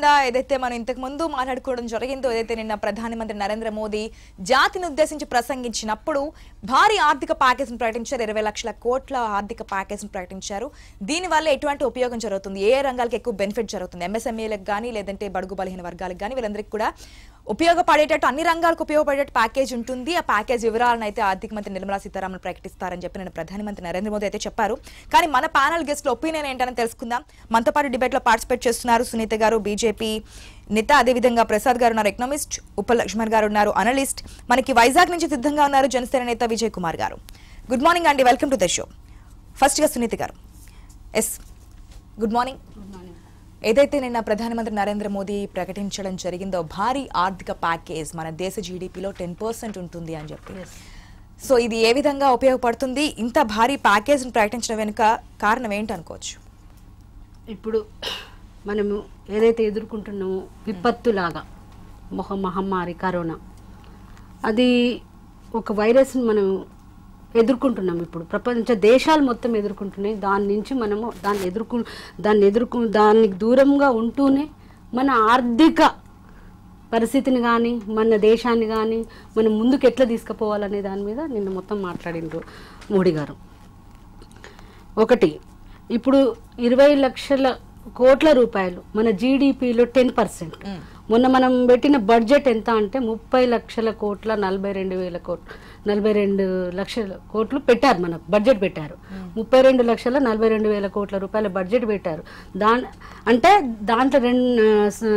ఏదైతే మనం ఇంతకు ముందు మాట్లాడుకోవడం జరిగిందో ఏదైతే నిన్న ప్రధానమంత్రి నరేంద్ర మోదీ జాతిని ఉద్దేశించి ప్రసంగించినప్పుడు భారీ ఆర్థిక ప్యాకేజీని ప్రకటించారు ఇరవై లక్షల కోట్ల ఆర్థిక ప్యాకేజీని ప్రకటించారు దీనివల్ల ఎటువంటి ఉపయోగం జరుగుతుంది ఏ రంగాలకు ఎక్కువ బెనిఫిట్ జరుగుతుంది ఎంఎస్ఎంఏలకు కానీ లేదంటే బడుగు బలహీన వర్గాలకు కానీ వీళ్ళందరికీ కూడా ఉపయోగపడేటట్టు అన్ని రంగాలకు ఉపయోగపడేటట్టు ప్యాకేజ్ ఉంటుంది ఆ ప్యాకేజ్ వివరాలను అయితే ఆర్థిక మంత్రి నిర్మలా సీతారామన్ ప్రకటిస్తారని చెప్పి నేను ప్రధానమంత్రి నరేంద్ర మోదీ అయితే చెప్పారు కానీ మన ప్యానల్ గెస్ట్ ఒపీనియన్ ఏంటని తెలుసుకుందాం మనతో పాటు డిబేట్ లో పార్టిసిపేట్ చేస్తున్నారు సునీత గారు బీజేపీ నేత అదేవిధంగా ప్రసాద్ గారు ఉన్నారు ఎకనామిస్ట్ ఉప లక్ష్మణ్ గారు ఉన్నారు అనలిస్ట్ మనకి వైజాగ్ నుంచి సిద్ధంగా ఉన్నారు జనసేన నేత విజయ్ కుమార్ గారు గుడ్ మార్నింగ్ అండి welcome to the show first గా సునీత గారు ఎస్ గుడ్ మార్నింగ్ ఏదైతే నిన్న ప్రధానమంత్రి నరేంద్ర మోదీ ప్రకటించడం జరిగిందో భారీ ఆర్థిక ప్యాకేజ్ మన దేశ జీడిపిలో టెన్ పర్సెంట్ ఉంటుంది అని చెప్పి సో ఇది ఏ విధంగా ఉపయోగపడుతుంది ఇంత భారీ ప్యాకేజ్ ప్రకటించడం వెనుక కారణం ఏంటనుకోవచ్చు ఇప్పుడు మనము ఏదైతే ఎదుర్కొంటున్నామో విపత్తులాగా మొహ మహమ్మారి కరోనా అది ఒక వైరస్ని మనం ఎదుర్కొంటున్నాం ఇప్పుడు ప్రపంచ దేశాలు మొత్తం ఎదుర్కొంటున్నాయి దాని నుంచి మనము దాన్ని ఎదుర్కొ దాన్ని ఎదుర్కొ దానికి దూరంగా ఉంటూనే మన ఆర్థిక పరిస్థితిని కానీ మన దేశాన్ని కానీ మనం ముందుకు ఎట్లా తీసుకుపోవాలనే దాని మీద నిన్న మొత్తం మాట్లాడిండ్రు మోడీ గారు ఒకటి ఇప్పుడు ఇరవై లక్షల కోట్ల రూపాయలు మన జీడిపిలో టెన్ పర్సెంట్ మొన్న మనం పెట్టిన బడ్జెట్ ఎంత అంటే ముప్పై లక్షల కోట్ల నలభై రెండు వేల కోట్లు నలభై రెండు లక్షల కోట్లు పెట్టారు మనకు బడ్జెట్ పెట్టారు ముప్పై రెండు లక్షల నలభై రెండు వేల కోట్ల రూపాయల బడ్జెట్ పెట్టారు దాని అంటే దాంట్లో రెండు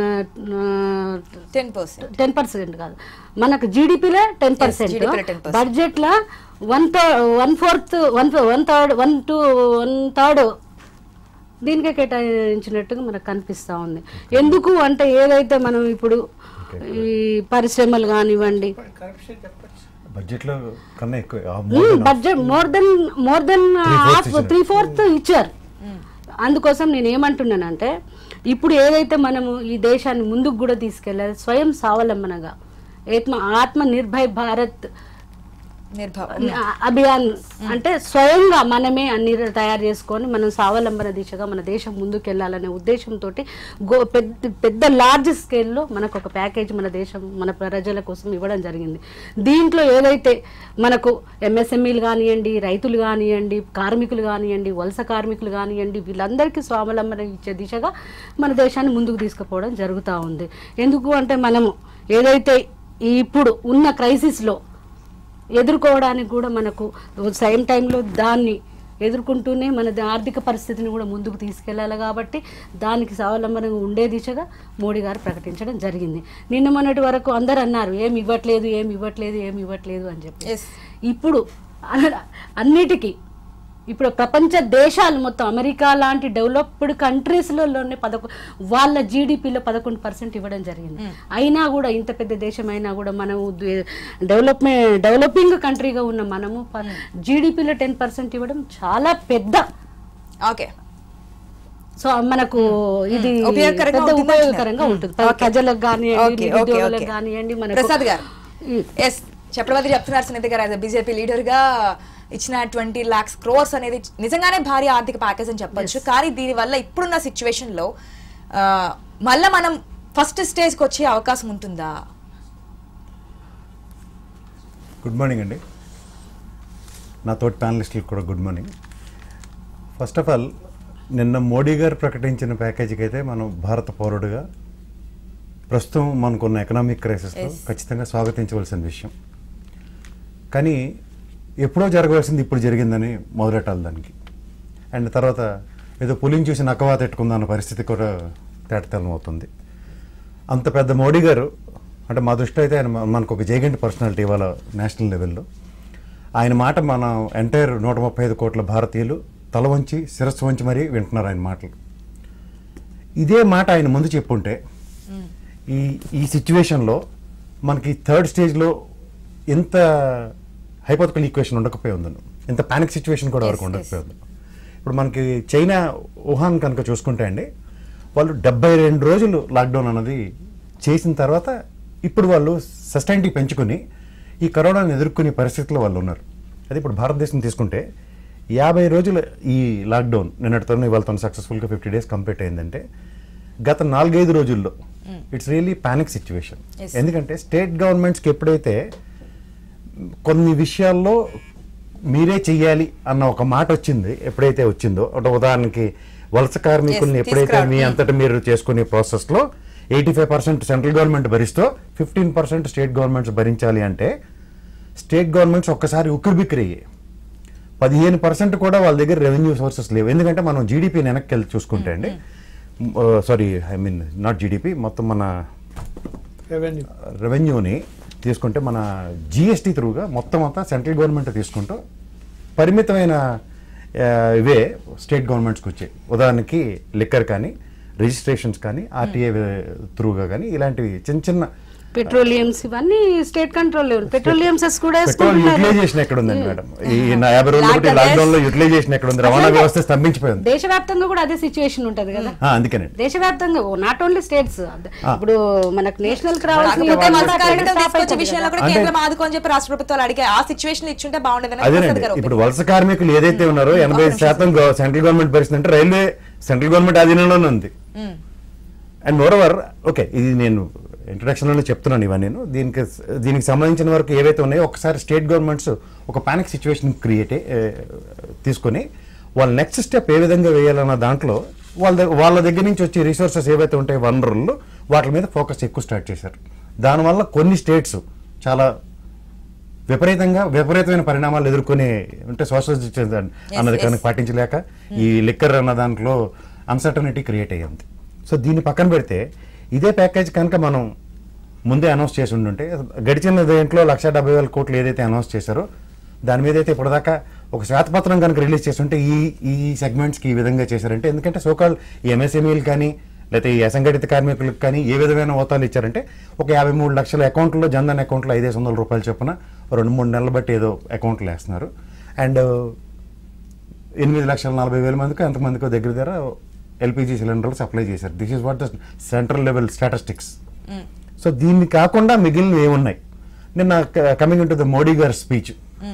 టెన్ పర్సెంట్ టెన్ పర్సెంట్ కాదు మనకు జీడిపిలో టెన్ పర్సెంట్ GDP లో 10%. బడ్జెట్ లో one one fourth one one third one two one third దీనికే కేటాయించినట్టుగా మనకు కనిపిస్తా ఉంది ఎందుకు అంటే ఏదైతే మనం ఇప్పుడు ఈ పరిశ్రమలు కానివ్వండి బడ్జెట్లో కన్నా ఎక్కువ ఆ more than budget more than more than half ఇచ్చారు. త్రీ ఫోర్త్ ఇచ్చారు అందుకోసం నేను ఏమంటున్నానంటే ఇప్పుడు ఏదైతే మనము ఈ దేశాన్ని ముందుకు కూడా తీసుకెళ్ళాలి స్వయం స్వావలంబనగా ఆత్మ ఆత్మ నిర్భయ్ భారత్ నిర్భవ అభియాన్ అంటే స్వయంగా మనమే అన్ని తయారు చేసుకొని మనం స్వావలంబన దిశగా మన దేశం ముందుకెళ్లాలనే ఉద్దేశంతో గో పెద్ద పెద్ద లార్జ్ స్కేల్లో మనకు ఒక ప్యాకేజ్ మన దేశం మన ప్రజల కోసం ఇవ్వడం జరిగింది దీంట్లో ఏదైతే మనకు ఎంఎస్ఎంఈలు కానివ్వండి రైతులు కానివ్వండి కార్మికులు కానివ్వండి వలస కార్మికులు కానివ్వండి వీళ్ళందరికీ స్వావలంబన ఇచ్చే దిశగా మన దేశాన్ని ముందుకు తీసుకుపోవడం జరుగుతూ ఉంది ఎందుకు అంటే మనము ఏదైతే ఈ ఇప్పుడు ఉన్న క్రైసిస్లో ఎదుర్కోవడానికి కూడా మనకు సేమ్ టైంలో దాన్ని ఎదుర్కొంటూనే మన ద- ఆర్థిక పరిస్థితిని కూడా ముందుకు తీసుకెళ్లాలి కాబట్టి దానికి స్వావలంబనంగా ఉండే దిశగా మోడీ గారు ప్రకటించడం జరిగింది నిన్న మొన్నటి వరకు అందరు అన్నారు ఏమి ఇవ్వట్లేదు ఏమి ఇవ్వట్లేదు ఏమి ఇవ్వట్లేదు అని చెప్పి ఎస్ ఇప్పుడు అన- అన్నిటికీ ఇప్పుడు ప్రపంచ దేశాలు మొత్తం అమెరికా లాంటి డెవలప్డ్ కంట్రీస్లలోనే పదకొ వాళ్ళ జీడిపిలో పదకొండు పర్సెంట్ ఇవ్వడం జరిగింది అయినా కూడా ఇంత పెద్ద దేశం అయినా కూడా మనము డెవలప్మెంట్ డెవలపింగ్ కంట్రీగా ఉన్న మనము జీడిపిలో టెన్ పర్సెంట్ ఇవ్వడం చాలా పెద్ద ఓకే సో మనకు ఇది ఉపయోగకరంగా పెద్ద ఉంటుంది ఉపయోగకరంగా అంటున్నారు. ఉంటుంది Okay. ప్రజలకు కానివ్వండి ఓకే ఓకే నిరుద్యోగులకు ఓకే కానివ్వండి ప్రసాద్ గారు ఈ- ఎస్ చక్రవర్తి చెప్తున్నారు సునీత గారు యాజ్ బీజేపీ లీడర్ గా ఇచ్చిన ట్వంటీ లాక్స్ క్రోర్స్ అనేది నిజంగానే భారీ ఆర్థిక ప్యాకేజ్ అని చెప్పొచ్చు కానీ దీని వల్ల ఇప్పుడున్న సిచ్యువేషన్ లో ఆ, మళ్ళా మనం ఫస్ట్ స్టేజ్ కి వచ్చే అవకాశం ఉంటుందా గుడ్ మార్నింగ్ అండి నా తోటి ప్యానలిస్టులకు కూడా good morning first of all నిన్న మోడీ గారు ప్రకటించిన ప్యాకేజీకి అయితే మనం భారత పౌరుడుగా ప్రస్తుతం మనకున్న ఎకనామిక్ క్రైసిస్లో Yes. ఖచ్చితంగా స్వాగతించవలసిన విషయం కానీ ఎప్పుడో జరగవలసింది ఇప్పుడు జరిగిందని మొదలెట్టాలి దానికి అండ్ తర్వాత ఏదో పులిని చూసి నక్కవా పెట్టుకుందా అన్న పరిస్థితి కూడా తేటతెల్లం అవుతుంది అంత పెద్ద మోడీ గారు అంటే మా దృష్టిలో అయితే ఆయన మ- మనకు ఒక జైగెంట్ పర్సనాలిటీ ఇవాళ నేషనల్ లెవెల్లో ఆయన మాట మన ఎంటైర్ నూట ముప్పై ఐదు కోట్ల భారతీయులు తల వంచి శిరస్సు వంచి మరీ వింటున్నారు ఆయన మాటలు ఇదే మాట ఆయన ముందు చెప్పుంటే ఈ ఈ సిచ్యువేషన్లో మనకి థర్డ్ స్టేజ్లో ఎంత హైపోతికల్ ఈక్వేషన్ ఉండకపోయి ఉందను ఇంత పానిక్ సిచ్యువేషన్ కూడా వరకు Yes, ఉండకపోయి ఉంది ఇప్పుడు మనకి చైనా వుహాన్ కనుక చూసుకుంటే అండి వాళ్ళు డెబ్బై రెండు రోజులు లాక్డౌన్ అన్నది చేసిన తర్వాత ఇప్పుడు వాళ్ళు సస్టైనిటీ పెంచుకొని ఈ కరోనాను ఎదుర్కొనే పరిస్థితిలో వాళ్ళు ఉన్నారు అది ఇప్పుడు భారతదేశం తీసుకుంటే యాభై రోజుల ఈ లాక్డౌన్ నిన్నటితో ఇవాళతో సక్సెస్ఫుల్గా ఫిఫ్టీ డేస్ కంప్లీట్ అయిందంటే గత నాలుగైదు రోజుల్లో it's really panic situation Yes. ఎందుకంటే స్టేట్ గవర్నమెంట్స్కి ఎప్పుడైతే కొన్ని విషయాల్లో మీరే చెయ్యాలి అన్న ఒక మాట వచ్చింది ఎప్పుడైతే వచ్చిందో అంటే ఉదాహరణకి వలస కార్మికుల్ని Yes, ఎప్పుడైతే తీసుకురావడం. మీ అంతటి మీరు చేసుకునే ప్రాసెస్లో eighty five percent central government భరిస్తూ ఫిఫ్టీన్ పర్సెంట్ స్టేట్ గవర్నమెంట్స్ భరించాలి అంటే స్టేట్ గవర్నమెంట్స్ ఒక్కసారి ఉక్కిరిబిక్కిరయ్యాయి పదిహేను పర్సెంట్ కూడా వాళ్ళ దగ్గర రెవెన్యూ సోర్సెస్ లేవు ఎందుకంటే మనం జీడిపి వెనక్కి వెళ్ళి చూసుకుంటే అండి sorry I mean not GDP మొత్తం మన రెవెన్యూ రెవెన్యూని తీసుకుంటే మన జిఎస్టీ త్రూగా మొత్తం అంతా సెంట్రల్ గవర్నమెంట్ తీసుకుంటూ పరిమితమైన ఆ, ఇవే స్టేట్ గవర్నమెంట్స్కి వచ్చాయి ఉదాహరణకి లిక్కర్ కానీ రిజిస్ట్రేషన్స్ కానీ ఆర్టీఏ త్రూగా కానీ ఇలాంటివి చిన్న చిన్న పెట్రోలియంస్ ఇవన్నీ స్టేట్ కంట్రోల్ పెట్రోలియం సెస్ కూడా పెట్రోల్ వేసుకుంటున్నారు. యూటిలైజేషన్ ఎక్కడ ఉందండి మేడం ఈ నా యాభై రోజులు బట్టి Like లాక్డౌన్ లో యూటిలైజేషన్ ఎక్కడ ఉంది రవాణా అట్లనే వ్యవస్థ స్తంభించిపోయింది దేశవ్యాప్తంగా కూడా అదే సిచ్యువేషన్ ఉంటది కదా ఆ, అందుకేనండి దేశవ్యాప్తంగా నాట్ ఓన్లీ స్టేట్స్ ఇప్పుడు మనకు నేషనల్ కి రావాల్సిన కాకపోతే యుద్ధం మత్స్య కూడా కార్మికులను stop తీసుకొచ్చే అయిపోతుంది విషయంలో కూడా అంటే- కేంద్రం ఆదుకోని చెప్పి రాష్ట్ర ప్రభుత్వాలు అడిగే ఆ సిచ్యువేషన్ ఇచ్చుంటే బాగుండేదని అదేనండి ప్రసాద్ గారు ఇప్పుడు వలస కార్మికులు ఏదైతే ఉన్నారో ఎనభై ఐదు శాతం గవ- సెంట్రల్ గవర్నమెంట్ భరిస్తుందంటే రైల్వే సెంట్రల్ గవర్నమెంట్ అధీనంలోనే ఉంది అండ్ మోరవర్ ఓకే ఇది నేను ఇంట్రడక్షన్లోనే చెప్తున్నాను ఇవన్నీ నేను దీనికి దీనికి సంబంధించిన వరకు ఏవైతే ఉన్నాయో ఒకసారి స్టేట్ గవర్నమెంట్స్ ఒక పానిక్ సిచ్యువేషన్ క్రియేట్ తీసుకొని వాళ్ళ నెక్స్ట్ స్టెప్ ఏ విధంగా వేయాలన్న దాంట్లో వాళ్ళ దగ్గ- వాళ్ళ దగ్గర నుంచి వచ్చే రిసోర్సెస్ ఏవైతే ఉంటాయో వనరులు వాటి మీద ఫోకస్ ఎక్కువ స్టార్ట్ చేశారు దానివల్ల కొన్ని స్టేట్స్ చాలా విపరీతంగా విపరీతమైన పరిణామాలు ఎదుర్కొనే అంటే సోషల్ డిస్టెన్స్ అన్నది yes. కనుక పాటించలేక ఈ లిక్కర్ అన్న దాంట్లో అన్సర్టనిటీ క్రియేట్ అయ్యింది సో దీన్ని పక్కన పెడితే ఇదే ప్యాకేజ్ కనుక మనం ముందే అనౌన్స్ చేసి ఉండుంటే గడిచిన దేంట్లో లక్ష డెబ్బై వేల కోట్లు ఏదైతే అనౌన్స్ చేశారో దాని మీద అయితే ఇప్పటిదాకా ఒక శ్వేతపత్రం కనుక రిలీజ్ చేస్తుంటే ఈ ఈ సెగ్మెంట్స్కి ఈ విధంగా చేశారంటే ఎందుకంటే సోకాల్ ఈ ఎంఎస్ఎంఈలు కానీ లేకపోతే ఈ అసంఘటిత కార్మికులకు కానీ ఏ విధమైన ఓతాలు ఇచ్చారంటే ఒక యాభై మూడు లక్షల అకౌంట్లో జన్ధన్ అకౌంట్లో ఐదేసి వందల రూపాయలు చొప్పున రెండు మూడు నెలలు బట్టి ఏదో అకౌంట్లు వేస్తున్నారు అండ్ ఎనిమిది లక్షల నలభై వేల మందికి ఎంతమందికో దగ్గర దగ్గర ఎల్పిజి సిలిండర్లు సప్లై చేశారు this is what the central level statistics so దీన్ని కాకుండా మిగిలినవి ఏమున్నాయి నిన్న coming into the Modi garu speech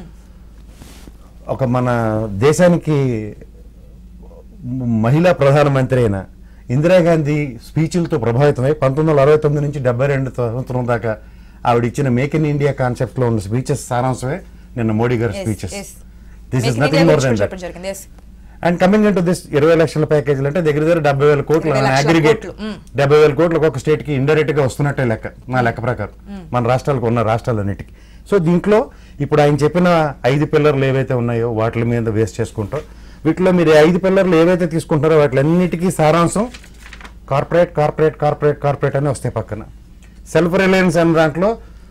ఒక మన దేశానికి మ- మహిళా ప్రధానమంత్రి అయిన ఇందిరాగాంధీ స్పీచ్లతో ప్రభావితమై పంతొమ్మిది వందల అరవై తొమ్మిది నుంచి డెబ్బై రెండు సంవత్సరం దాకా ఆవిడ ఇచ్చిన మేక్ ఇన్ ఇండియా కాన్సెప్ట్ లో ఉన్న స్పీచెస్ సారాంశమే నిన్న Modi garu Yes, speeches yes. This Make is in nothing India more గురించి దెన్ కూడా దట్ చెప్పడం జరిగింది yes. And coming into this ఇరవై లక్షల ప్యాకేజీలు అంటే దగ్గర దగ్గర డెబ్బై వేల కోట్లు ఇరవై లక్షల అగ్రిగేట్ కోట్లు, మ్. డెబ్బై వేల కోట్లు ఒక్కొక్క స్టేట్ కి ఇండైరెక్ట్ గా వస్తున్నట్టే లెక్క నా లెక్క ప్రకారం మన రాష్ట్రాలకు ఉన్న రాష్ట్రాలన్నిటికీ సో దీంట్లో ఇప్పుడు ఆయన చెప్పిన ఐదు పిల్లర్లు ఏవైతే ఉన్నాయో వాటి మీద వేస్ట్ చేసుకుంటాం వీటిలో మీరు ఈ ఐదు పిల్లర్లు ఏవైతే తీసుకుంటారో వాటిలన్నిటికీ సారాంశం కార్పొరేట్ కార్పొరేట్ కార్పొరేట్ కార్పొరేట్ అని వస్తాయి పక్కన సెల్ఫ్ రిలయన్స్ అనే దాంట్లో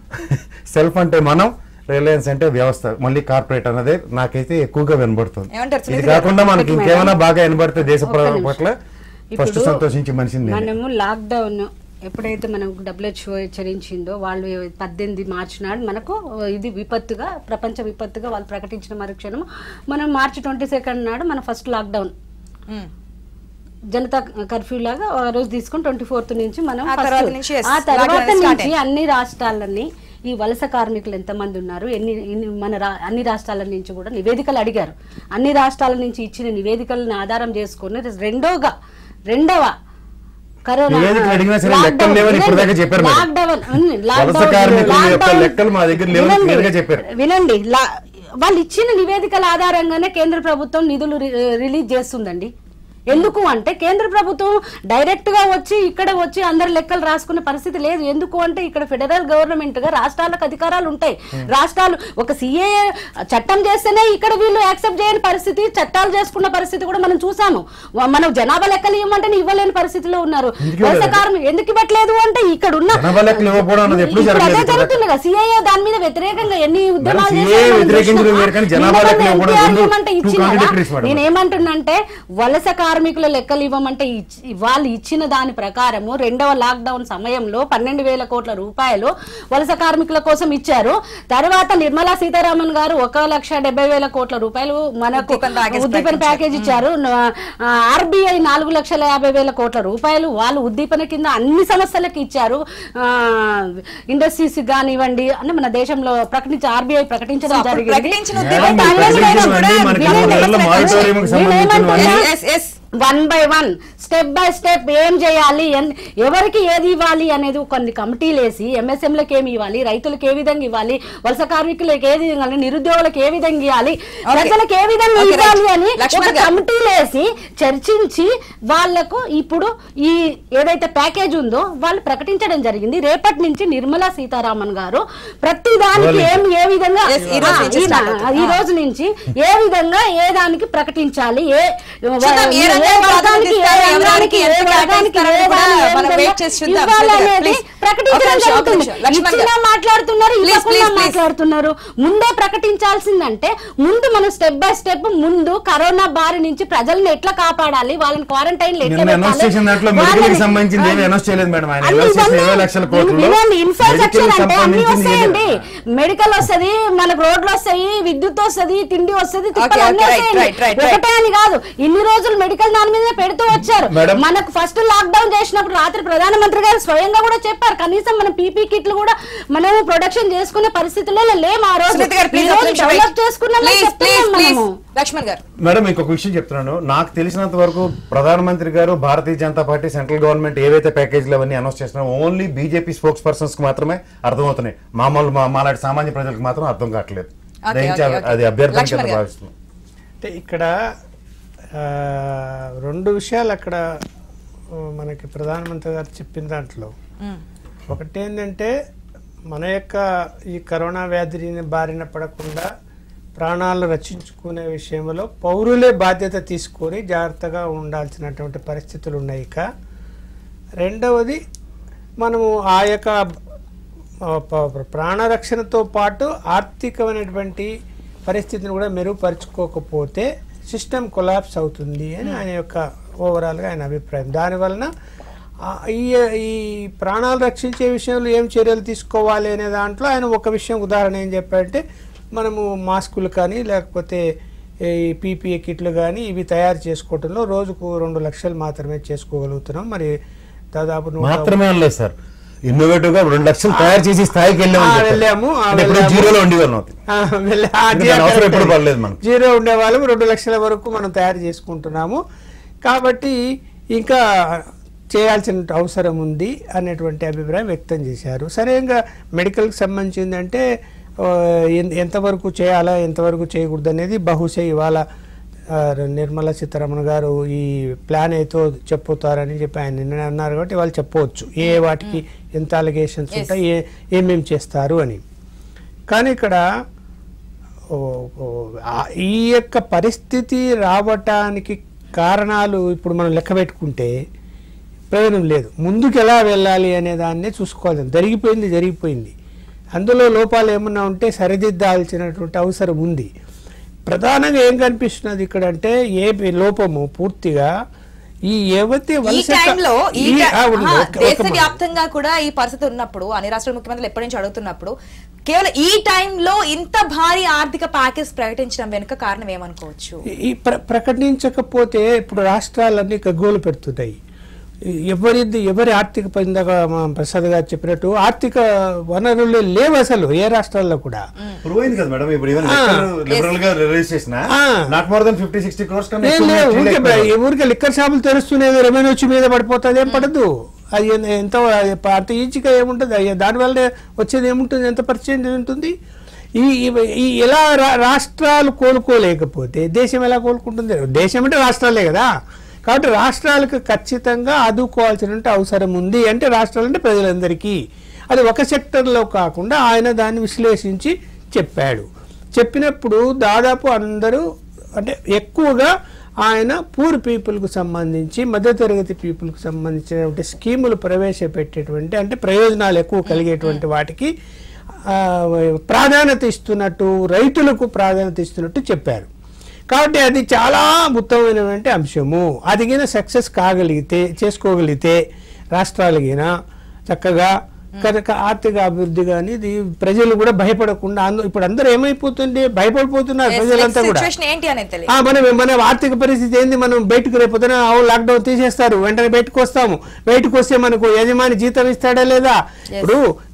సెల్ఫ్ అంటే మనం రిలయన్స్ అంటే వ్యవస్థ మళ్ళీ కార్పొరేట్ అన్నదే నాకైతే ఎక్కువగా వినబడుతుంది ఏమంటారు ఇది సునీత గారు? కాకుండా మనకి ఒకటి ఇంకేమైనా బాగా వినబడితే దేశ ఒక్క ప్ర- నిమిషం. పట్ల ఫస్ట్ ఇప్పుడు సంతోషించి మనిషిని నేనే. మనము లాక్డౌన్ ఎప్పుడైతే మనం డబ్ల్యూహెచ్ఓ హెచ్చరించిందో వాళ్ళు పద్దెనిమిది మార్చి నాడు మనకు ఇది విపత్తుగా ప్రపంచ విపత్తుగా వాళ్ళు ప్రకటించిన మరుక్షణం మనం మార్చి ట్వంటీ సెకండ్ నాడు మన ఫస్ట్ లాక్డౌన్ మ్మ్. జనతా కర్ఫ్యూ లాగా ఆ రోజు తీసుకుని ట్వంటీ ఫోర్త్ నుంచి మనం ఆ first- తర్వాత నుంచి yes, ఆ తర్వాత lockdown start నుంచి అన్ని రాష్ట్రాలని ఈ వలస కార్మికులు ఎంతమంది ఉన్నారు ఎన్ని ఎన్ని మన రా- అన్ని రాష్ట్రాల నుంచి కూడా నివేదికలు అడిగారు అన్ని రాష్ట్రాల నుంచి ఇచ్చిన నివేదికలను ఆధారం చేసుకుని రెండోగా రెండవ కరోనా నివేదికలు అడిగినా సరే లెక్కలు లేవని ఇప్పుడు దాకా చెప్పారు మేడం. లాక్డౌన్ ఉంది, వలస లాక్డౌన్ కార్మికుల యొక్క లాక్డౌన్ లెక్కలు మా దగ్గర లేవని వినండి, clear గా చెప్పారు. వినండి లా- వాళ్ళు ఇచ్చిన నివేదికల ఆధారంగానే కేంద్ర ప్రభుత్వం నిధులు రి- రిలీజ్ చేస్తుందండి ఎందుకు అంటే కేంద్ర ప్రభుత్వం డైరెక్ట్ గా వచ్చి ఇక్కడ వచ్చి అందరి లెక్కలు రాసుకునే పరిస్థితి లేదు ఎందుకు అంటే ఇక్కడ ఫెడరల్ గవర్నమెంట్ గా రాష్ట్రాలకు అధికారాలు ఉంటాయి రాష్ట్రాలు ఒక సిఏ చట్టం చేస్తేనే ఇక్కడ వీళ్ళు యాక్సెప్ట్ చేయని పరిస్థితి చట్టాలు చేసుకున్న పరిస్థితి కూడా మనం చూసాము వ- మనం జనాభా లెక్కలు ఇవ్వమంటే ఇవ్వలేని పరిస్థితిలో ఉన్నారు ఎందుకు వలస ఇవ్వలేదు? కార్మి ఎందుకు ఇవ్వట్లేదు అంటే ఇక్కడ ఉన్న జనాభా లెక్కలు ఇవ్వకపోవడం అన్నది ఎప్పుడు ఇప్పుడు అదే జరగలేదు కదా. జరుగుతుంది కదా సిఐఏ దాని మీద వ్యతిరేకంగా ఎన్ని ఉద్యమాలు CAA చేశారో మనం వ్యతిరేకించడం చూసినాం. వేరు కానీ జనాభా నిన్న లెక్కలు మొన్న ఇవ్వడం NPR రెండు ఇవ్వమంటే two ఇచ్చినారా? contradictories madam. నేనేమంటున్నానంటే వలస కార్మికుల లెక్కలు ఇవ్వమంటే ఇచ్చి- వాళ్ళు ఇచ్చిన దాని ప్రకారము రెండవ లాక్డౌన్ సమయంలో పన్నెండు వేల కోట్ల రూపాయలు వలస కార్మికుల కోసం ఇచ్చారు తర్వాత నిర్మలా సీతారామన్ గారు ఒక లక్ష డెబ్బై వేల కోట్ల రూపాయలు మనకు ఉద్దీపన ప్యాకేజ్ ఉద్దీపన ప్రకటించారు. ప్యాకేజ్ ఇచ్చారు ఆర్బీఐ నాలుగు లక్షల యాభై వేల కోట్ల రూపాయలు వాళ్ళు ఉద్దీపన కింద అన్ని సంస్థలకు ఇచ్చారు ఇండస్ట్రీస్ కానివ్వండి అంటే మన దేశంలో ప్రకటించి ఆర్బీఐ ప్రకటించడం అప్పుడు జరిగింది ప్రకటించిన మేడం, ఉద్యమం మీరు కాంగ్రెస్ ప్రకటించినవన్నీ కూడా మనకి వినండి. మూడు నెలల moratorium కి సంబంధించినవన్నీ Yes, yes, yes. One by one step by step ఏం చేయాలి ఎన్- ఎవరికి ఏది ఇవ్వాలి అనేది కొన్ని కమిటీలు వేసి ఎంఎస్ఎంలకు ఏమి ఇవ్వాలి రైతులకు ఏ విధంగా ఇవ్వాలి వలస కార్మికులకు ఏది ఇవ్వాలి నిరుద్యోగులకు ఏ విధంగా ఇవ్వాలి ప్రజలకు ఏ విధంగా Okay, right. ఇవ్వాలి అని లక్ష్మణ్ ఒక గారు. కమిటీలు వేసి చర్చించి వాళ్లకు ఇప్పుడు ఈ ఏదైతే ప్యాకేజ్ ఉందో వాళ్ళు ప్రకటించడం జరిగింది రేపటి నుంచి నిర్మలా సీతారామన్ గారు ప్రతి దానికి Rolling. ఏం ఏ విధంగా Yes, ఈ రోజు ఆ, నుంచి ఈ start నా- అవుతుంది. ఈ రోజు నుంచి ఏ విధంగా ఏ దానికి ప్రకటించాలి ఏ చూద్దాం, ఏ ఏ రంగానికి వర్గానికి, ఏ ప్రాధాన్యత ఇస్తారు, రంగానికి, ఏ ఎవరికి ఎంత వర్గానికి, ఏ కేటాయిస్తారని కూడా దాన్ని ఏ మనం విధంగా wait చేసి చూద్దాం. ఇవ్వాలి సునీత గారు, అనేది please. ఒక ప్రకటించడం నిమిషం, ఒక జరుగుతుంది నిమిషం. లక్ష్మణ్ ఇచ్చినా గారు. మాట్లాడుతున్నారు Please, ఇవ్వకుండా please, please. మాట్లాడుతున్నారు ముందే ప్రకటించాల్సిందంటే ముందు మనం స్టెప్ బై స్టెప్ ముందు కరోనా బారి నుంచి ప్రజల్ని ఎట్లా కాపాడాలి వాళ్ళని క్వారంటైన్ నిన్న అనౌన్స్ చేసిన దాంట్లో మెడికల్ కి సంబంధించింది ఏమీ అనౌన్స్ చేయలేదు మేడం ఆయన అనౌన్స్ చేసిన ఇరవై లక్షల కోట్లలో ఇన్ఫ్రాస్ట్రక్చర్ మెడికల్ అంటే అన్ని సంబంధించింది వస్తాయండి ఏమీ- మెడికల్ వస్తది మనకు రోడ్లు వస్తాయి విద్యుత్ వస్తది తిండి వస్తది తిప్పలు Okay, అన్నీ okay, right, వస్తాయండి. right, right, right. ఒకటే అని కాదు ఇన్ని రోజులు మెడికల్ దాని మీద పెడుతూ వచ్చారు మేడం. మనకు ఫస్ట్ లాక్ డౌన్ చేసినప్పుడు రాత్రి ప్రధానమంత్రి గారు స్వయంగా కూడా చెప్పారు కనీసం మన పీపీ కిట్లు కూడా మనం ప్రొడక్షన్ చేసుకునే పరిస్థితుల్లో లేము ఆ రోజు సునీత గారు ఈ ప్లీజ్ రోజు డెవలప్ చేసుకున్నామని ప్లీజ్ ప్లీజ్ చెప్తున్నాం ప్లీజ్ మనము లక్ష్మణ్ గారు మేడం ఇంకొక విషయం చెప్తున్నాను నాకు తెలిసినంత వరకు ప్రధానమంత్రి గారు Bharatiya Janata Party central government ఏవైతే ప్యాకేజీలు అవన్నీ అనౌన్స్ చేస్తున్నారో ఓన్లీ బీజేపీ స్పోక్స్ పర్సన్స్ కి మాత్రమే అర్థమవుతున్నాయి మామూలు మా- మాలాంటి సామాన్య ప్రజలకు మాత్రం అర్థం కావట్లేదు Okay, దయచేసి okay, okay. అది అభ్యర్థన కింద లక్ష్మణ్ గారు. భావిస్తున్నాం అంటే ఇక్కడ ఆ, రెండు విషయాలు అక్కడ ఆ, మనకి ప్రధానమంత్రి గారు చెప్పిన దాంట్లో ఒకటి ఏంటంటే మన యొక్క ఈ కరోనా వ్యాధిని బారిన పడకుండా ప్రాణాలు రక్షించుకునే విషయంలో పౌరులే బాధ్యత తీసుకొని జాగ్రత్తగా ఉండాల్సినటువంటి పరిస్థితులు ఉన్నాయి ఇక రెండవది మనము ఆ యొక్క ఆ, ప- ప్రాణరక్షణతో పాటు ఆర్థికమైనటువంటి పరిస్థితిని కూడా మెరుగుపరుచుకోకపోతే సిస్టమ్ కొలాప్స్ అవుతుంది అని ఆయన యొక్క ఓవరాల్గా ఆయన అభిప్రాయం దానివలన ఆ, ఈ ఈ ప్రాణాలు రక్షించే విషయంలో ఏం చర్యలు తీసుకోవాలి అనే దాంట్లో ఆయన ఒక విషయం ఉదాహరణ ఏం చెప్పారంటే మనము మాస్కులు కానీ లేకపోతే ఈ పీపీఏ కిట్లు కానీ ఇవి తయారు చేసుకోవటంలో రోజుకు రెండు లక్షలు మాత్రమే చేసుకోగలుగుతున్నాం మరి దాదాపు నూట మాత్రమే అనలేదు సార్ ఇన్నోవేటివ్ గా రెండు లక్షలు తయారు చేసి స్థాయికి వెళ్ళామని ఆ, చెప్పారు. వెళ్ళాము, ఆ, అంటే ఇప్పుడు వెళ్ళాము. జీరోలో ఉండేవాళ్ళం అవుతుంది ఆ, వెళ్ళి- ఆ, ఎందుకంటే జీరో అవసరం కరెక్ట్ ఎప్పుడు అది. పడలేదు మనకు. జీరో ఉండే వాళ్ళము రెండు లక్షల వరకు మనం తయారు చేసుకుంటున్నాము కాబట్టి ఇంకా చేయాల్సిన అవసరం ఉంది అనేటువంటి అభిప్రాయం వ్యక్తం చేశారు సరే ఇంకా మెడికల్కి సంబంధించిందంటే ఆ, ఎన్- ఎంతవరకు చేయాలా ఎంతవరకు చేయకూడదు అనేది బహుశా ఇవాళ ఆ, నిర్మలా సీతారామన్ గారు ఈ ప్లాన్ అయితే చెప్పుతారని చెప్పి ఆయన నిన్న అన్నారు కాబట్టి వాళ్ళు చెప్పవచ్చు ఏ వాటికి ఎంత అలిగేషన్స్ ఉంటాయి ఏ ఏమేమి చేస్తారు అని కానీ ఇక్కడ ఓ- ఓ- ఆ- ఈ యొక్క పరిస్థితి రావటానికి కారణాలు ఇప్పుడు మనం లెక్క పెట్టుకుంటే ప్రయోజనం లేదు ముందుకు ఎలా వెళ్ళాలి అనే దాన్నే చూసుకోవాలి జరిగిపోయింది జరిగిపోయింది అందులో లోపాలు ఏమన్నా ఉంటే సరిదిద్దాల్సినటువంటి అవసరం ఉంది ప్రధానంగా ఏం కనిపిస్తున్నది ఇక్కడ అంటే ఏ లోపము పూర్తిగా ఈ యువతి ఈ వలస టైంలో ఈ ఈ- టై- ఆ, ఉండు, ఆహా, ఒక్క- ఒక్క మాట. దేశవ్యాప్తంగా కూడా ఈ పరిస్థితి ఉన్నప్పుడు అన్ని రాష్ట్రాల ముఖ్యమంత్రులు ఎప్పటి నుంచి అడుగుతున్నప్పుడు కేవలం ఈ టైంలో ఇంత భారీ ఆర్థిక ప్యాకేజ్ ప్రకటించడం వెనుక కారణం ఏమనుకోవచ్చు ఈ ప్ర ప్రకటించకపోతే ఇప్పుడు రాష్ట్రాలన్నీ గగ్గోలు పెడుతున్నాయి ఎవరిది ఎవరి ఆర్థిక ఇందాక మా ప్రసాద్ గారు చెప్పినట్టు ఆర్థిక వనరులు లేవు అసలు ఏ రాష్ట్రాల్లో కూడా ప్రూవ్ అయింది కదా మేడం ఇప్పుడు ఈవెన్ ఆ. లిబరల్ గా రిలీజ్ చేసిన ఆ. Not more than fifty sixty crores ఏం లేవు ఊరికే బ- ఊరికే లిక్కర్ షాపులు తెరుస్తూనే రెవెన్యూ వచ్చి మీద పడిపోతుంది ఏం పడదు అది ఎన్- ఎంత అది ప- అంత ఈజీగా ఏముంటుంది అయ్యా దానివల్ల వచ్చేది ఏముంటుంది ఎంత పర్సెంటేజ్ ఉంటుంది ఈ ఈ- ఈ ఎలా రా- రాష్ట్రాలు కోలుకోలేకపోతే దేశం ఎలా కోలుకుంటుంది దేశం అంటే రాష్ట్రాలే కదా కాబట్టి రాష్ట్రాలకు ఖచ్చితంగా ఆదుకోవాల్సిన అవసరం ఉంది అంటే రాష్ట్రాలు అంటే ప్రజలందరికీ అది ఒక సెక్టర్లో కాకుండా ఆయన దాన్ని విశ్లేషించి చెప్పాడు చెప్పినప్పుడు దాదాపు అందరూ అంటే ఎక్కువగా ఆయన పూర్ పీపుల్కు సంబంధించి మధ్యతరగతి పీపుల్కి సంబంధించినటువంటి స్కీములు ప్రవేశపెట్టేటువంటి అంటే ప్రయోజనాలు ఎక్కువ కలిగేటువంటి వాటికి ఆ, ప్రాధాన్యత ఇస్తున్నట్టు రైతులకు ప్రాధాన్యత ఇస్తున్నట్టు చెప్పారు కాబట్టి అది చాలా ఉత్తమమైనటువంటి అంశము అది గిన సక్సెస్ కాగలిగితే చేసుకోగలిగితే రాష్ట్రాలు గిన చక్కగా కనుక ఆర్థిక అభివృద్ధి కానీ ఇది ప్రజలు కూడా భయపడకుండా అందు- ఇప్పుడు అందరూ ఏమైపోతుంది భయపడిపోతున్నారు ప్రజలంతా కూడా సిచ్యువేషన్ ఏంటి అనేది తెలియదు ఆ, మనం మన ఆర్థిక పరిస్థితి ఏంది మనం బయటకు రేపొద్దున లాక్డౌన్ తీసేస్తారు వెంటనే బయటకు వస్తాము బయటకు వస్తే మనకు యజమాని జీతం ఇస్తాడా లేదా ఇప్పుడు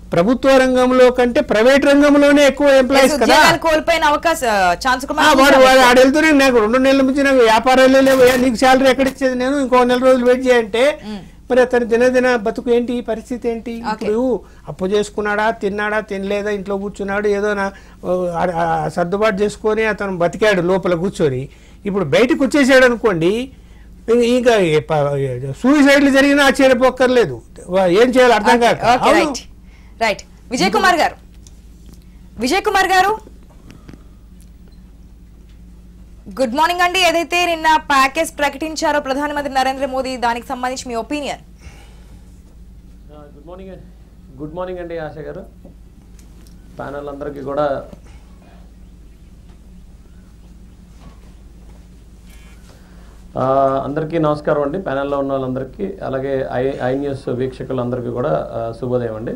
ప్రభుత్వ రంగంలో కంటే ప్రైవేట్ రంగంలోనే ఎక్కువ ఎంప్లాయీస్ కదా ఉద్యోగాలు కోల్పోయిన అవకాశం ఛాన్స్ కూడా ఆ, మనం వాడు చూసాం. వాడు ఆడ వెళ్తూనే నాకు రెండు నెలల నుంచి నాకు వ్యాపారాలే లేవు ఏ, నీకు శాలరీ ఎక్కడ ఇచ్చేది నేను ఇంకో నెల రోజులు వెయిట్ చేయంటే మరి అతని దినదిన బతుకు ఏంటి పరిస్థితి ఏంటి ఇప్పుడు అప్పు చేసుకున్నాడా తిన్నాడా తినలేదా ఇంట్లో కూర్చున్నాడు ఏదో నా ఓ, ఆ- ఆ సర్దుబాటు చేసుకొని అతను బతికాడు లోపల కూర్చొని ఇప్పుడు బయటకు వచ్చేసాడు అనుకోండి ఇంకా సూసైడ్లు జరిగినా ఆశ్చర్యపోక్కర్లేదు వా- ఏం చేయాలో అర్థం కాక ఓకే అవును. రైట్ రైట్ విజయ్ కుమార్ గారు విజయ్ కుమార్ గారు గుడ్ మార్నింగ్ అండి ఏదైతే నిన్న ప్యాకేజ్ ప్రకటించారో ప్రధానమంత్రి నరేంద్ర మోదీ దానికి సంబంధించి మీ ఒపీనియన్ గుడ్ మార్నింగ్ అండి గుడ్ మార్నింగ్ అండి ఆశ గారు ప్యానల్ అందరికీ కూడా ఆ, అందరికీ నమస్కారం అండి ప్యానెల్లో ఉన్న వాళ్ళందరికీ అలాగే ఐ ఐ న్యూస్ వీక్షకులందరికీ కూడా ఆ, శుభోదయం అండి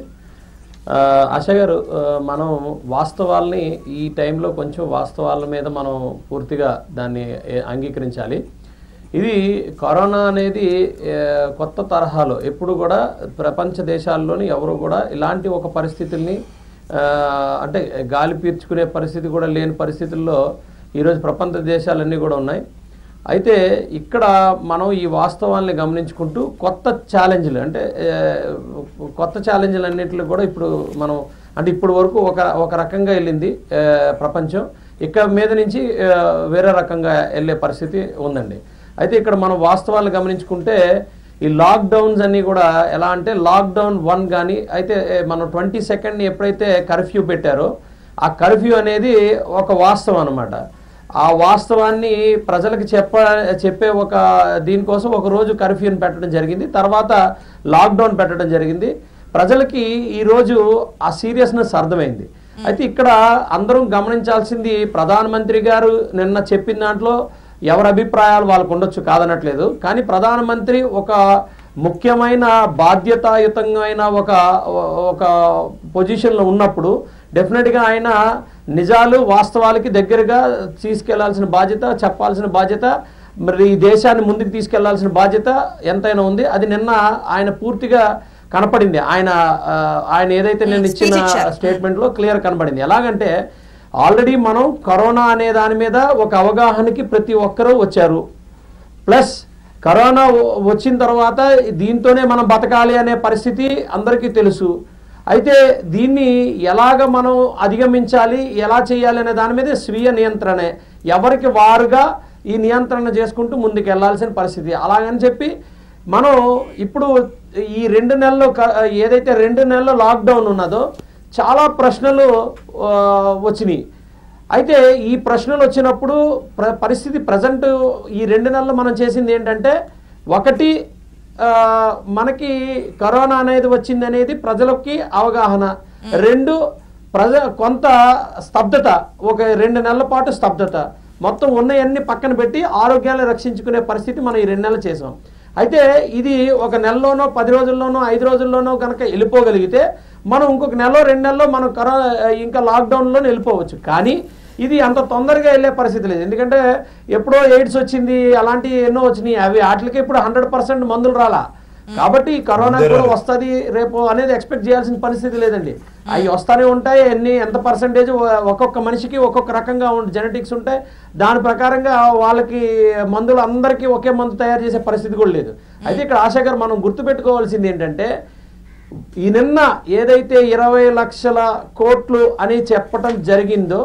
ఆ, ఆశ గారు ఆ, మనం వాస్తవాల్ని ఈ టైంలో కొంచెం వాస్తవాల మీద మనం పూర్తిగా దాన్ని ఏ- అంగీకరించాలి ఇది కరోనా అనేది ఏ, కొత్త తరహాలో ఎప్పుడు కూడా ప్రపంచ దేశాల్లోని ఎవరు కూడా ఇలాంటి ఒక పరిస్థితుల్ని ఆ, అంటే గాలి పీల్చుకునే పరిస్థితి కూడా లేని పరిస్థితుల్లో ఈరోజు ప్రపంచ దేశాలన్నీ కూడా ఉన్నాయి అయితే ఇక్కడ మనం ఈ వాస్తవాల్ని గమనించుకుంటూ కొత్త ఛాలెంజ్లు అంటే ఏ, కొత్త ఛాలెంజ్లు అన్నింటిలో కూడా ఇప్పుడు మనం అంటే ఇప్పుడు వరకు ఒక ఒక రకంగా వెళ్ళింది ఏ, ప్రపంచం ఇక్కడ మీద నుంచి ఏ, వేరే రకంగా వెళ్ళే పరిస్థితి ఉందండి అయితే ఇక్కడ మనం వాస్తవాలు గమనించుకుంటే ఈ లాక్డౌన్స్ అన్నీ కూడా ఎలా అంటే లాక్డౌన్ వన్ కానీ అయితే ఏ, మనం ట్వంటీ సెకండ్ని ఎప్పుడైతే కర్ఫ్యూ పెట్టారో ఆ కర్ఫ్యూ అనేది ఒక వాస్తవం అన్నమాట ఆ వాస్తవాన్ని ప్రజలకు చెప్ప చెప్పే ఒక దీనికోసం ఒక రోజు కర్ఫ్యూని పెట్టడం జరిగింది తర్వాత లాక్డౌన్ పెట్టడం జరిగింది ప్రజలకి ఈరోజు ఆ సీరియస్నెస్ అర్థమైంది అయితే ఇక్కడ అందరం గమనించాల్సింది ప్రధానమంత్రి గారు నిన్న చెప్పిన దాంట్లో ఎవరి అభిప్రాయాలు వాళ్ళకు ఉండొచ్చు కాదనట్లేదు కానీ ప్రధానమంత్రి ఒక ముఖ్యమైన బాధ్యతాయుతమైన ఒక ఒక పొజిషన్లో ఉన్నప్పుడు డెఫినెట్గా ఆయన నిజాలు వాస్తవాలకి దగ్గరగా తీసుకెళ్లాల్సిన బాధ్యత చెప్పాల్సిన బాధ్యత మరి ఈ దేశాన్ని ముందుకు తీసుకెళ్లాల్సిన బాధ్యత ఎంతైనా ఉంది అది నిన్న ఆయన పూర్తిగా కనపడింది ఆయన ఆ, ఆయన ఏదైతే నేను Speech ఇచ్చిన ఇచ్చారు. స్టేట్మెంట్ లో క్లియర్ కనబడింది ఎలాగంటే ఆల్రెడీ మనం కరోనా అనే దాని మీద ఒక అవగాహనకి ప్రతి ఒక్కరూ వచ్చారు ప్లస్ కరోనా వ- వచ్చిన తర్వాత దీంతోనే మనం బతకాలి అనే పరిస్థితి అందరికీ తెలుసు అయితే దీన్ని ఎలాగ మనం అధిగమించాలి ఎలా చేయాలి అనే దాని మీద స్వీయ నియంత్రణే ఎవరికి వారుగా ఈ నియంత్రణ చేసుకుంటూ ముందుకు వెళ్ళాల్సిన పరిస్థితి అలాగని చెప్పి మనం ఇప్పుడు ఈ రెండు నెలలు క- ఏదైతే రెండు నెలలు లాక్డౌన్ ఉన్నదో చాలా ప్రశ్నలు ఆ, వచ్చినాయి అయితే ఈ ప్రశ్నలు వచ్చినప్పుడు ప్ర పరిస్థితి ప్రజెంట్ ఈ రెండు నెలలు మనం చేసింది ఏంటంటే ఒకటి ఆ, మనకి కరోనా అనేది వచ్చింది అనేది ప్రజలకి అవగాహన రెండు ప్రజ కొంత స్తబ్దత ఒక రెండు నెలల పాటు స్తబ్దత మొత్తం ఉన్నవన్నీ పక్కన పెట్టి ఆరోగ్యాన్ని రక్షించుకునే పరిస్థితి మనం ఈ రెండు నెలలు చేసాం అయితే ఇది ఒక నెలలోనో పది రోజుల్లోనో ఐదు రోజుల్లోనో కనుక వెళ్ళిపోగలిగితే మనం ఇంకొక నెల రెండు నెలలో మనం కరోనా ఇంకా లాక్డౌన్లోనే వెళ్ళిపోవచ్చు కానీ ఇది అంత తొందరగా వెళ్ళే పరిస్థితి లేదు ఎందుకంటే ఎప్పుడో ఎయిడ్స్ వచ్చింది అలాంటివి ఎన్నో వచ్చినాయి అవి వాటికి ఇప్పుడు హండ్రెడ్ పర్సెంట్ మందులు రాలా కాబట్టి ఈ కరోనా కూడా వస్తుంది రేపు అనేది ఎక్స్పెక్ట్ చేయాల్సిన పరిస్థితి లేదండి అవి వస్తానే ఉంటాయి ఎన్ని ఎంత పర్సంటేజ్ ఒక్కొక్క మనిషికి ఒక్కొక్క రకంగా జెనెటిక్స్ ఉంటాయి దాని ప్రకారంగా వాళ్ళకి మందులు అందరికీ ఒకే మందు తయారు చేసే పరిస్థితి కూడా లేదు అయితే ఇక్కడ ఆశా గారు మనం గుర్తుపెట్టుకోవాల్సింది ఏంటంటే ఈ నిన్న ఏదైతే ఇరవై లక్షల కోట్లు అని చెప్పటం జరిగిందో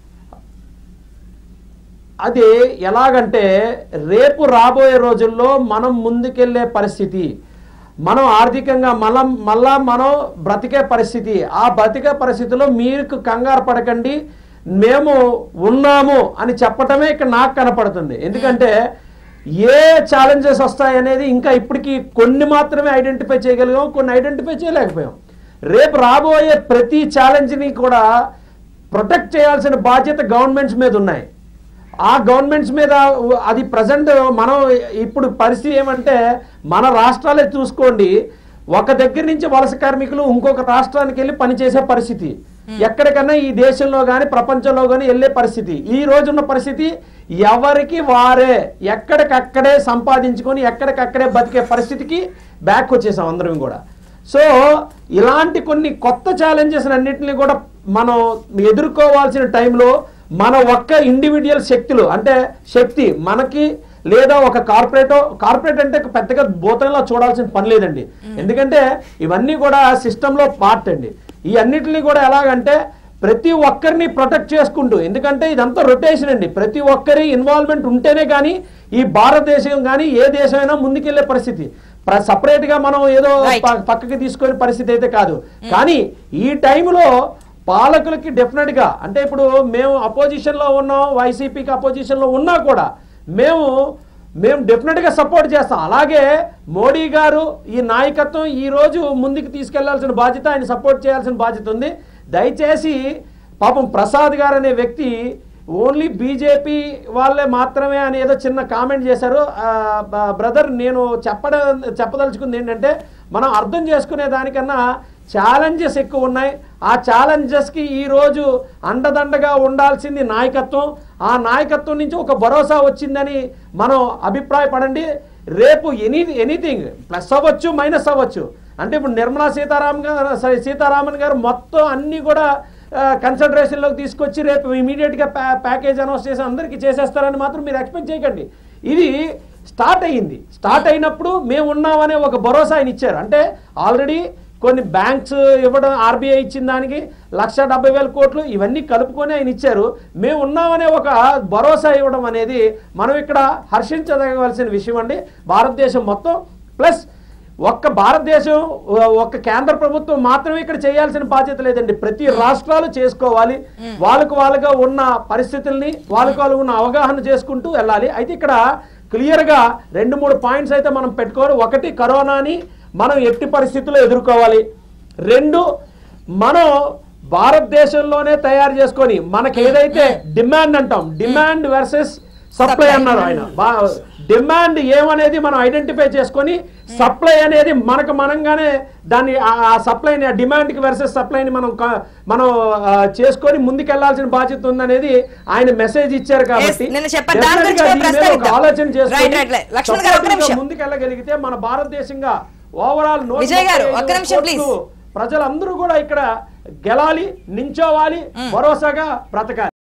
అది ఎలాగంటే రేపు రాబోయే రోజుల్లో మనం ముందుకెళ్ళే పరిస్థితి మనం ఆర్థికంగా మళ్ళా మళ్ళా మనం బ్రతికే పరిస్థితి ఆ బ్రతికే పరిస్థితిలో మీకు కంగారు పడకండి మేము ఉన్నాము అని చెప్పటమే ఇక్కడ నాకు కనపడుతుంది ఎందుకంటే ఏ ఛాలెంజెస్ వస్తాయనేది ఇంకా ఇప్పటికీ కొన్ని మాత్రమే ఐడెంటిఫై చేయగలిగాం కొన్ని ఐడెంటిఫై చేయలేకపోయాం రేపు రాబోయే ప్రతి ఛాలెంజ్ని కూడా ప్రొటెక్ట్ చేయాల్సిన బాధ్యత గవర్నమెంట్స్ మీద ఉన్నాయి ఆ గవర్నమెంట్స్ మీద ఉ- అది ప్రజెంట్ మనం ఇప్పుడు పరిస్థితి ఏమంటే మన రాష్ట్రాలే చూసుకోండి ఒక దగ్గర నుంచి వలస కార్మికులు ఇంకొక రాష్ట్రానికి వెళ్ళి పనిచేసే పరిస్థితి ఎక్కడికన్నా ఈ దేశంలో కానీ ప్రపంచంలో కానీ వెళ్ళే పరిస్థితి ఈ రోజున్న పరిస్థితి ఎవరికి వారే ఎక్కడికక్కడే సంపాదించుకొని ఎక్కడికక్కడే బతికే పరిస్థితికి బ్యాక్ వచ్చేసాం అందరం కూడా సో ఇలాంటి కొన్ని కొత్త ఛాలెంజెస్ అన్నింటినీ కూడా మనం ఎదుర్కోవాల్సిన టైంలో మన ఒక్క ఇండివిజువల్ శక్తులు అంటే శక్తి మనకి లేదా ఒక కార్పొరేట్ కార్పొరేట్ అంటే పెద్దగా భూతంలో చూడాల్సిన పని లేదండి ఎందుకంటే ఇవన్నీ కూడా సిస్టంలో పార్ట్ అండి ఈ అన్నిటిని కూడా ఎలాగంటే ప్రతి ఒక్కరిని ప్రొటెక్ట్ చేసుకుంటూ ఎందుకంటే ఇదంతా రొటేషన్ అండి ప్రతి ఒక్కరి ఇన్వాల్వ్మెంట్ ఉంటేనే కానీ ఈ భారతదేశం కానీ ఏ దేశమైనా ముందుకెళ్లే పరిస్థితి ప్ర- separate గా మనం ఏదో Right. ప- పక్కకి తీసుకునే పరిస్థితి అయితే కాదు కానీ ఈ టైంలో పాలకులకి డెఫినెట్ గా అంటే ఇప్పుడు మేము అపోజిషన్ లో ఉన్నాం వైసీపీకి అపోజిషన్ లో ఉన్నా కూడా మేము మేము డెఫినెట్ గా సపోర్ట్ చేస్తాం అలాగే మోడీ గారు ఈ నాయకత్వం ఈ రోజు ముందుకు తీసుకెళ్లాల్సిన బాధ్యత ఆయన సపోర్ట్ చేయాల్సిన బాధ్యత ఉంది దయచేసి పాపం ప్రసాద్ గారు అనే వ్యక్తి ఓన్లీ బీజేపీ వాళ్ళే మాత్రమే అని ఏదో చిన్న కామెంట్ చేశారు బ్రదర్ నేను చెప్పడం చెప్పదలుచుకుంది ఏంటంటే మనం అర్థం చేసుకునే దానికన్నా ఛాలెంజెస్ ఎక్కువ ఉన్నాయి ఆ ఛాలెంజెస్కి ఈరోజు అండదండగా ఉండాల్సింది నాయకత్వం ఆ నాయకత్వం నుంచి ఒక భరోసా వచ్చిందని మనం అభిప్రాయపడండి రేపు ఎనీ ఎనీథింగ్ ప్లస్ అవ్వచ్చు మైనస్ అవ్వచ్చు అంటే ఇప్పుడు నిర్మలా సీతారామన్ గారు సారీ, సీతారామన్ గారు మొత్తం అన్నీ కూడా కన్సిడరేషన్లోకి తీసుకొచ్చి రేపు ఇమీడియట్గా ప్యా ప్యాకేజ్ అనౌన్స్ చేసి అందరికీ చేసేస్తారని మాత్రం మీరు ఎక్స్పెక్ట్ చేయకండి ఇది స్టార్ట్ అయ్యింది స్టార్ట్ అయినప్పుడు మేము ఉన్నామనే ఒక భరోసా ఆయన ఇచ్చారు అంటే ఆల్రెడీ కొన్ని బ్యాంక్స్ ఇవ్వడం ఆర్బీఐ ఇచ్చిన దానికి లక్ష డెబ్బై వేల కోట్లు ఇవన్నీ కలుపుకొని ఆయన ఇచ్చారు మేము ఉన్నామనే ఒక భరోసా ఇవ్వడం అనేది మనం ఇక్కడ హర్షించదగవలసిన విషయం అండి భారతదేశం మొత్తం ప్లస్ ఒక్క భారతదేశం ఒ- ఒక్క కేంద్ర ప్రభుత్వం మాత్రమే ఇక్కడ చేయాల్సిన బాధ్యత లేదండి ప్రతి రాష్ట్రాలు చేసుకోవాలి వాళ్ళకు వాళ్ళుగా ఉన్న పరిస్థితుల్ని వాళ్ళకు వాళ్ళు ఉన్న అవగాహన చేసుకుంటూ వెళ్ళాలి అయితే ఇక్కడ క్లియర్గా రెండు మూడు పాయింట్స్ అయితే మనం పెట్టుకోవాలి ఒకటి కరోనాని మనం ఎట్టి పరిస్థితుల్లో ఎదుర్కోవాలి రెండు మనం భారతదేశంలోనే తయారు చేసుకొని మనకి ఏదైతే డిమాండ్ అంటాం డిమాండ్ వర్సెస్ సప్లై అన్నారు ఆయన బా- డిమాండ్ ఏమనేది మనం ఐడెంటిఫై చేసుకొని సప్లై అనేది మనకు మనంగానే దాన్ని ఆ- ఆ సప్లైని ఆ డిమాండ్కి వర్సెస్ సప్లైని మనం క- మనం ఆ, చేసుకొని ముందుకెళ్లాల్సిన బాధ్యత ఉందనేది ఆయన మెసేజ్ ఇచ్చారు కాబట్టి Yes, నేను చెప్పాను. దాని గురించి definitely కూడా గా దీని మీద ఒక ప్రస్తావిద్దాం. ఆలోచన Right, right, right. లక్ష్మణ్ గారు, ఒక్క చేసుకొని నిమిషం. ముందుకెళ్ళగలిగితే మన భారతదేశంగా ఓవరాల్ విజయ్ గారు, ఒక్క నిమిషం, please. ప్రజలందరూ కూడా ఇక్కడ గెలాలి నించోవాలి భరోసాగా బ్రతకాలి